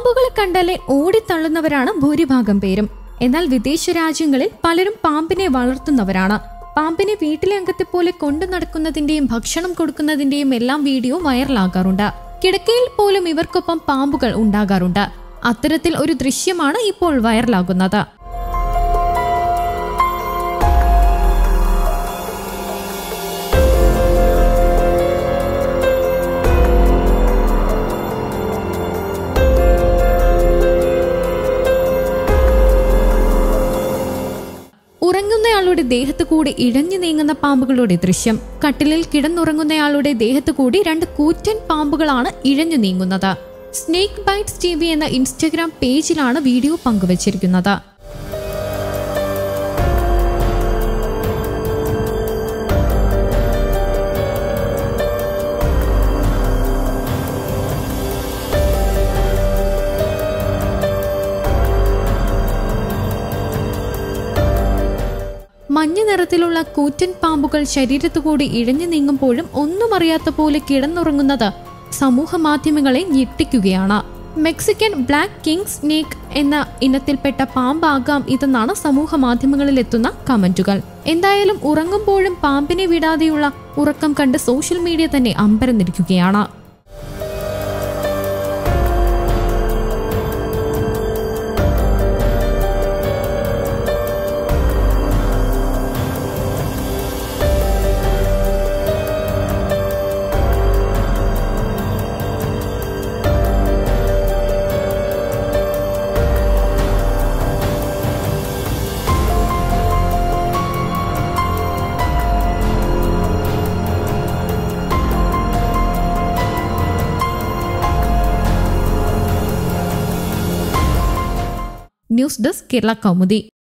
പാമ്പുകളെ കണ്ടാലേ ഓടിത്തള്ളുന്നവരാണ് ഭൂരിഭാഗം പേരും എന്നാൽ വിദേശ രാജ്യങ്ങളിൽ പലരും പാമ്പിനെ വളർത്തുന്നവരാണ് പാമ്പിനെ വീട്ടിലെ അംഗത്തെ പോലെ കൊണ്ടു നടക്കുന്നതിന്റെയും ഭക്ഷണം കൊടുക്കുന്നതിന്റെയും എല്ലാം വീഡിയോ വൈറലാകാറുണ്ട് കിടക്കയിൽ പോലും ഇവർക്കൊപ്പം പാമ്പുകൾ ഉണ്ടാകാറുണ്ട് അത്തരത്തിൽ ഒരു ദൃശ്യമാണ് ഇപ്പോൾ വൈറലാകുന്നത് ഉറങ്ങുന്നയാളുടെ ദേഹത്ത് കൂടി ഇഴഞ്ഞു നീങ്ങുന്ന പാമ്പുകളുടെ ദൃശ്യം കട്ടിലിൽ കിടന്നുറങ്ങുന്നയാളുടെ ദേഹത്ത് കൂടി രണ്ട് കൂറ്റൻ പാമ്പുകളാണ് ഇഴഞ്ഞു നീങ്ങുന്നത് സ്നേക്ക് ബൈറ്റ്സ് ടി വി എന്ന ഇൻസ്റ്റഗ്രാം പേജിലാണ് വീഡിയോ പങ്കുവച്ചിരിക്കുന്നത് മഞ്ഞ നിറത്തിലുള്ള കൂറ്റൻ പാമ്പുകൾ ശരീരത്തുകൂടി ഇഴഞ്ഞു നീങ്ങുമ്പോഴും ഒന്നും അറിയാത്ത പോലെ കിടന്നുറങ്ങുന്നത് സമൂഹ മാധ്യമങ്ങളെ ഞെട്ടിക്കുകയാണ് മെക്സിക്കൻ ബ്ലാക്ക് കിങ് സ്നേക്ക് എന്ന ഇനത്തിൽപ്പെട്ട പാമ്പാകാം ഇതെന്നാണ് സമൂഹ മാധ്യമങ്ങളിൽ എത്തുന്ന കമന്റുകൾ എന്തായാലും ഉറങ്ങുമ്പോഴും പാമ്പിനെ വിടാതെയുള്ള ഉറക്കം കണ്ട് സോഷ്യൽ മീഡിയ തന്നെ അമ്പരന്നിരിക്കുകയാണ് ന്യൂസ് ഡെസ്ക് കേരള കൗമുദി